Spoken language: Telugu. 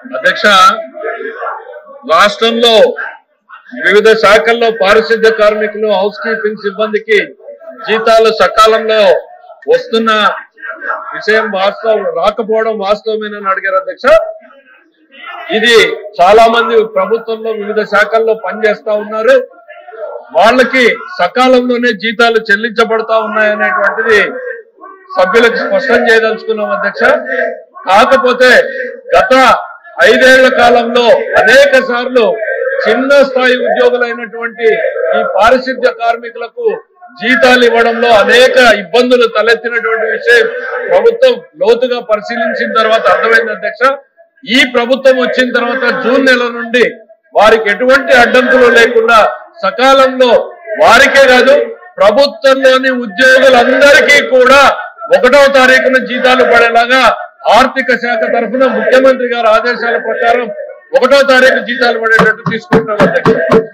అధ్యక్ష రాష్ట్రంలో వివిధ శాఖల్లో పారిశుద్ధ్య కార్మికులు హౌస్ కీపింగ్ సిబ్బందికి జీతాలు సకాలంలో వస్తున్న విషయం వాస్తవం రాకపోవడం వాస్తవమేనని అడిగారు అధ్యక్ష ఇది చాలా మంది ప్రభుత్వంలో వివిధ శాఖల్లో పనిచేస్తా ఉన్నారు వాళ్ళకి సకాలంలోనే జీతాలు చెల్లించబడతా ఉన్నాయనేటువంటిది సభ్యులకు స్పష్టం చేయదలుచుకున్నాం అధ్యక్ష కాకపోతే గత ఐదేళ్ల కాలంలో అనేక సార్లు చిన్న స్థాయి ఉద్యోగులైనటువంటి ఈ పారిశుద్ధ్య కార్మికులకు జీతాలు ఇవ్వడంలో అనేక ఇబ్బందులు తలెత్తినటువంటి విషయం ప్రభుత్వం లోతుగా పరిశీలించిన తర్వాత అర్థమైంది అధ్యక్ష ఈ ప్రభుత్వం వచ్చిన తర్వాత జూన్ నెల నుండి వారికి ఎటువంటి అడ్డంకులు లేకుండా సకాలంలో వారికే కాదు ప్రభుత్వంలోని ఉద్యోగులందరికీ కూడా ఒకటవ తారీఖున జీతాలు పడేలాగా ఆర్థిక శాఖ తరఫున ముఖ్యమంత్రి గారి ఆదేశాల ప్రకారం ఒకటో తారీఖు జీతాలు పడేటట్టు తీసుకుంటున్నాం అధ్యక్ష